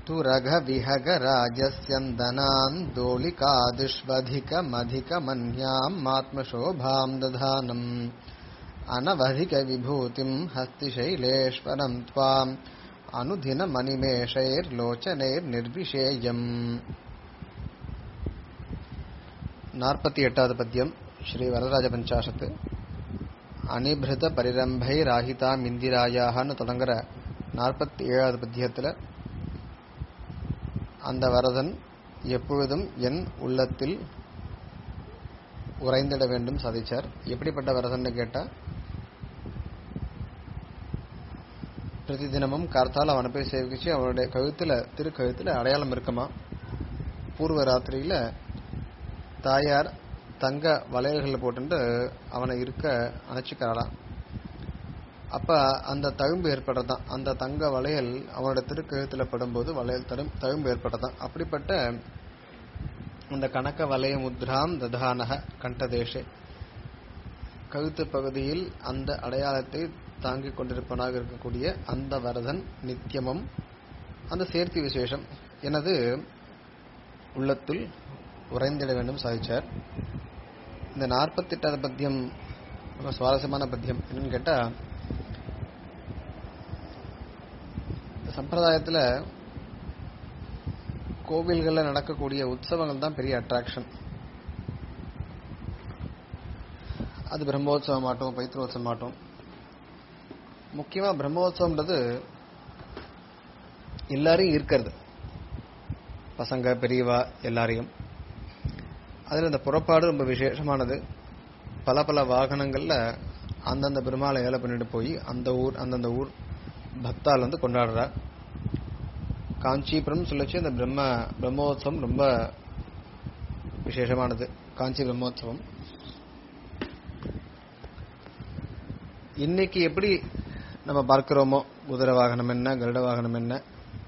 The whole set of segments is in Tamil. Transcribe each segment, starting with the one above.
तुरगविहगराजस्यन्दनान्दोलिकादिष्वधिकमधिकमन्याम् दधानम् अनवधिकविभूतिम् हस्तिशैलेश्वरम् त्वाम् अनुदिनमनिमेषैर्लोचनैर्निर्विशेयम् நாற்பத்தி எட்டாவது பத்தியம் ஸ்ரீ வரதராஜ பஞ்சாசத்து அனிபிருத பரிரம்பை ராகிதாம் இந்திராயாகனு தொடங்குற நாற்பத்தி ஏழாவது பத்தியத்தில் அந்த வரதன் எப்பொழுதும் என் உள்ளத்தில் உறைந்திட வேண்டும் சாதிச்சார் எப்படிப்பட்ட வரதன்னு கேட்டா பிரதி தினமும் கார்த்தால் அவனை போய் சேவிச்சு அவனுடைய கழுத்துல திரு கழுத்துல அடையாளம் இருக்குமா பூர்வ ராத்திரியில தாயார் தங்க வளையல்கள் போட்டு அவனை இருக்க அணைச்சிக்கிறாளாம் அப்ப அந்த தழும்பு ஏற்படுறதான் அந்த தங்க வளையல் அவனோட திருக்கழுத்துல படும்போது வளையல் தரும் தழும்பு ஏற்படுறதான் அப்படிப்பட்ட அந்த கணக்க வலய முத்ராம் ததானக கண்டதேஷே கழுத்து பகுதியில் அந்த அடையாளத்தை தாங்கிக் கொண்டிருப்பனாக இருக்கக்கூடிய அந்த வரதன் நித்தியமும் அந்த சேர்த்தி விசேஷம் எனது உள்ளத்துள் உறைந்திட வேண்டும் சாதிச்சார் இந்த நாற்பத்தி எட்டாவது பத்தியம் ரொம்ப சுவாரஸ்யமான பத்தியம் என்னன்னு கேட்டா சம்பிரதாயத்துல கோவில்கள்ல நடக்கக்கூடிய உற்சவங்கள் தான் பெரிய அட்ராக்ஷன் அது பிரம்மோத்சவம் ஆட்டும் பைத்திரோத்சவம் ஆட்டும் முக்கியமா பிரம்மோத்சவம்ன்றது எல்லாரையும் ஈர்க்கிறது பசங்க பெரியவா எல்லாரையும் அதில் இந்த புறப்பாடு ரொம்ப விசேஷமானது பல பல வாகனங்கள்ல அந்தந்த பெருமாளை ஏழை பண்ணிட்டு போய் அந்த ஊர் அந்தந்த ஊர் பக்தால் வந்து கொண்டாடுறா காஞ்சிபுரம் சொல்லிச்சு இந்த பிரம்ம பிரம்மோத்சவம் ரொம்ப விசேஷமானது காஞ்சி பிரம்மோத்சவம் இன்னைக்கு எப்படி நம்ம பார்க்கிறோமோ குதிரை வாகனம் என்ன கருட வாகனம் என்ன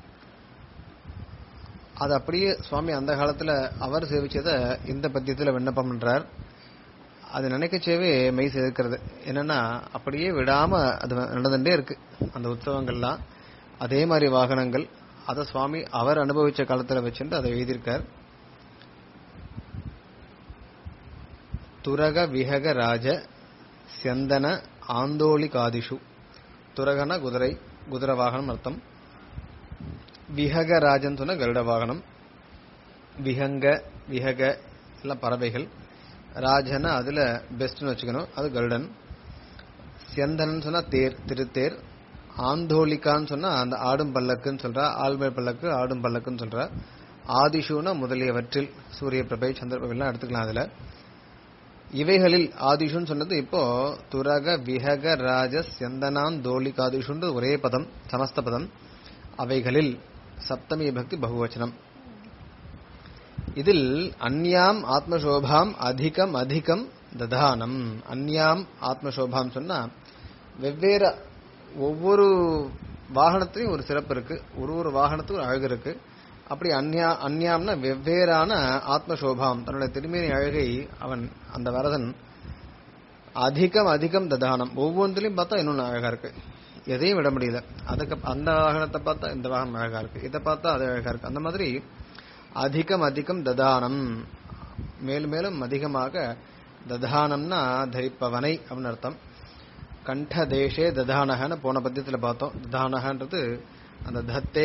அது அப்படியே சுவாமி அந்த காலத்துல அவர் சேவிச்சதை இந்த பத்தியத்துல விண்ணப்பம் பண்றார் அது நினைக்கச்சேவே மெய் சேர்க்கிறது என்னன்னா அப்படியே விடாம அது நடந்துட்டே இருக்கு அந்த உற்சவங்கள்லாம் அதே மாதிரி வாகனங்கள் அதை சுவாமி அவர் அனுபவிச்ச காலத்துல வச்சுட்டு அதை எழுதியிருக்கார் துரக விஹக ராஜ செந்தன ஆந்தோலி காதிஷு துரகன குதிரை குதிரை வாகனம் அர்த்தம் விஹக ராஜன் சொன்ன கருட வாகனம் விஹங்க விஹக எல்லாம் பறவைகள் ராஜனா அதுல பெஸ்ட்னு வச்சுக்கணும் அது கருடன் செந்தனன் சொன்னா தேர் திருத்தேர் ஆந்தோலிக்கான்னு சொன்னா அந்த ஆடும் பல்லக்குன்னு சொல்றா ஆழ்மை பல்லக்கு ஆடும் பல்லக்குன்னு சொல்றா ஆதிஷுனா முதலியவற்றில் சூரிய பிரபை சந்திர பிரபைலாம் எடுத்துக்கலாம் அதுல இவைகளில் ஆதிஷுன்னு சொன்னது இப்போ துரக விஹக ராஜ செந்தனான் தோலிகாதிஷுன்றது ஒரே பதம் சமஸ்த பதம் அவைகளில் சப்தமி பக்தி பகுவச்சனம் இதில் அந்யாம் ஆத்மசோபாம் அதிகம் அதிகம் ததானம் அந்யாம் ஆத்மசோபாம் சொன்னா வெவ்வேறு ஒவ்வொரு வாகனத்திலையும் ஒரு சிறப்பு இருக்கு ஒரு ஒரு வாகனத்துக்கும் ஒரு அழகு இருக்கு அப்படி அந்யா அந்யாம்னா வெவ்வேறான ஆத்மசோபாம் தன்னுடைய திருமேனி அழகை அவன் அந்த வரதன் அதிகம் அதிகம் ததானம் ஒவ்வொன்றிலையும் பார்த்தா இன்னொன்று அழகா இருக்கு எதையும் விட முடியல அதுக்கு அந்த வாகனத்தை பார்த்தா இந்த வாகனம் அழகா இருக்கு இதை பார்த்தா அது அழகா இருக்கு அந்த மாதிரி அதிகம் அதிகம் ததானம் மேலும் மேலும் அதிகமாக ததானம்னா தரிப்பவனை அப்படின்னு அர்த்தம் கண்ட தேசே ததானகன்னு போன பத்தியத்தில் பார்த்தோம் ததானகன்றது அந்த தத்தே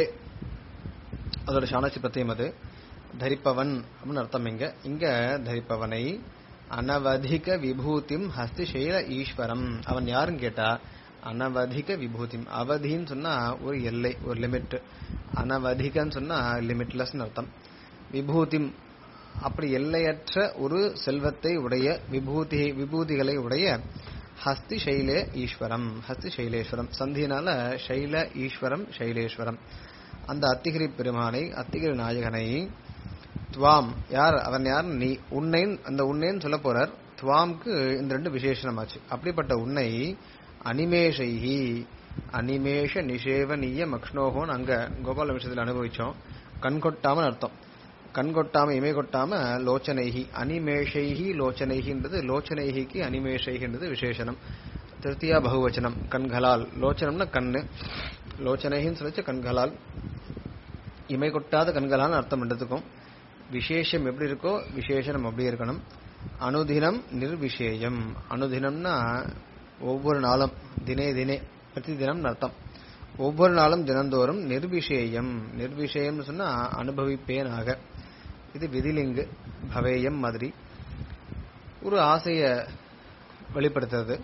அதோட சாணாச்சி பத்தியம் அது தரிப்பவன் அப்படின்னு அர்த்தம் இங்க இங்க தரிப்பவனை அனவதிக விபூதிம் ஹஸ்திசைல ஈஸ்வரம் அவன் யாருன்னு கேட்டா அனவதிக விபூதிம் அவதின்னு சொன்னா ஒரு எல்லை ஒரு லிமிட் அனவதிகன்னு சொன்னா லிமிட்லெஸ் அர்த்தம் விபூதிம் அப்படி எல்லையற்ற ஒரு செல்வத்தை உடைய விபூதி விபூதிகளை உடைய ஹஸ்தி சைலே ஈஸ்வரம் ஹஸ்தி சைலேஸ்வரம் சந்தினால சைல ஈஸ்வரம் சைலேஸ்வரம் அந்த அத்திகிரி பெருமானை அத்திகிரி நாயகனை துவாம் யார் அவன் யார் நீ உன்னை அந்த உன்னைன்னு சொல்ல போறார் துவாம்க்கு இந்த ரெண்டு விசேஷமாச்சு அப்படிப்பட்ட உன்னை அனிமேஷைஹி அனிமேஷ நிஷேவனிய மக்ஷ்ணோகோன்னு அங்க கோபால விஷயத்தில் அனுபவிச்சோம் கண் கொட்டாமல் அர்த்தம் கண் கொட்டாம இமை கொட்டாம லோச்சனைஹி அனிமேஷைஹி லோச்சனைஹின்றது லோச்சனைஹிக்கு அனிமேஷைகின்றது விசேஷனம் திருத்தியா பகுவச்சனம் கண்களால் லோச்சனம்னா கண்ணு லோச்சனைஹின்னு சொல்லிச்சு கண்களால் இமை கொட்டாத கண்களான அர்த்தம் பண்றதுக்கும் விசேஷம் எப்படி இருக்கோ விசேஷம் அப்படியே இருக்கணும் அனுதினம் நிர்விஷேயம் அனுதினம்னா ஒவ்வொரு நாளும் தினே தினே பிரதி தினம் அர்த்தம் ஒவ்வொரு நாளும் தினந்தோறும் நிர்விஷேயம் நிர்விஷேயம்னு சொன்னா அனுபவிப்பேனாக இது விதிலிங்கு பவேயம் மாதிரி ஒரு ஆசைய வெளிப்படுத்துறது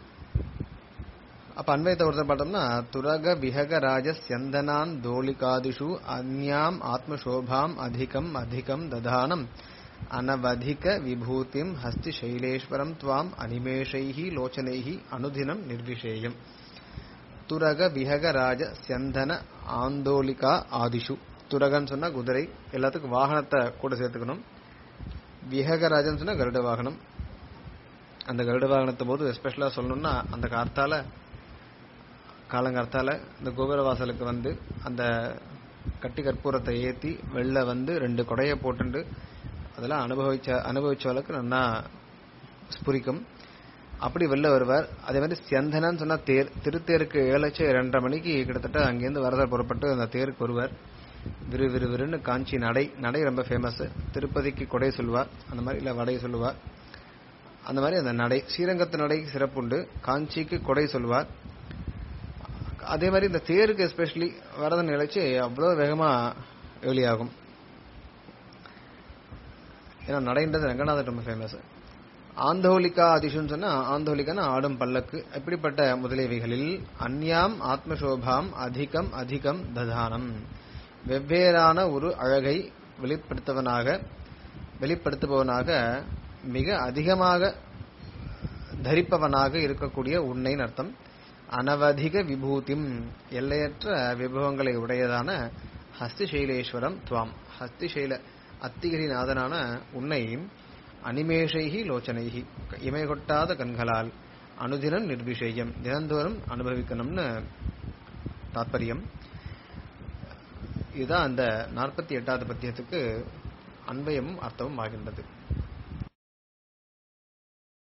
அப்ப அன்வயத்தை ஒருத்தர் பார்த்தோம்னா துரக விஹக ராஜ சந்தனான் தோலிகாதிஷு அந்யாம் ஆத்மசோபாம் அதிகம் அதிகம் ததானம் அனவதிக விபூதிம் ஹஸ்தி சைலேஸ்வரம் துவாம் அனிமேஷைஹி லோச்சனைஹி அனுதினம் நிர்விஷேயம் துரக விஹக ராஜ சந்தன ஆந்தோலிகா ஆதிஷு துரகன்னு சொன்னா குதிரை எல்லாத்துக்கும் வாகனத்தை கூட சேர்த்துக்கணும் விஹகராஜன் சொன்னா கருட வாகனம் அந்த கருட வாகனத்தை போது எஸ்பெஷலா சொல்லணும்னா அந்த கார்த்தால காலங்கார்த்தால இந்த கோபுர வாசலுக்கு வந்து அந்த கட்டி கற்பூரத்தை ஏத்தி வெளில வந்து ரெண்டு கொடைய போட்டுண்டு அதெல்லாம் அனுபவிச்ச அனுபவிச்சவளுக்கு நல்லா ஸ்புரிக்கும் அப்படி வெளில வருவார் அதே மாதிரி சியந்தனன்னு சொன்னா தேர் திருத்தேருக்கு ஏழச்சு இரண்டரை மணிக்கு கிட்டத்தட்ட அங்கேருந்து வரதர் புறப்பட்டு அந்த தேருக்கு வருவார் விறு விறு விறுன்னு காஞ்சி நடை நடை ரொம்ப ஃபேமஸ் திருப்பதிக்கு கொடை சொல்லுவார் அந்த மாதிரி இல்ல வடை சொல்லுவார் அந்த மாதிரி அந்த நடை ஸ்ரீரங்கத்து நடைக்கு சிறப்புண்டு காஞ்சிக்கு கொடை சொல்லுவார் அதே மாதிரி இந்த தேருக்கு எஸ்பெஷலி வரதன் நிலைச்சு அவ்வளவு வேகமா வெளியாகும் ஏன்னா நடைன்றது ரங்கநாதர் ரொம்ப ஃபேமஸ் ஆந்தோலிகா அதிஷுன்னு சொன்னா ஆந்தோலிகான ஆடும் பல்லக்கு இப்படிப்பட்ட முதலியவைகளில் அந்யாம் ஆத்மசோபாம் அதிகம் அதிகம் ததானம் வெவ்வேறான ஒரு அழகை வெளிப்படுத்தவனாக வெளிப்படுத்துபவனாக மிக அதிகமாக தரிப்பவனாக இருக்கக்கூடிய உன்னைன்னு அர்த்தம் அனவதிக விபூதிம் எல்லையற்ற விபவங்களை உடையதான ஹஸ்திசைலேஸ்வரம் துவாம் ஹஸ்திசைல அத்திகிரிநாதனான உன்னை அனிமேஷைகி லோச்சனைகி இமை கொட்டாத கண்களால் அனுதினம் நிர்விஷயம் தினந்தோறும் அனுபவிக்கணும்னு தாற்பயம் இதுதான் அந்த நாற்பத்தி எட்டாவது பத்தியத்துக்கு அன்பயமும் அர்த்தமும் ஆகின்றது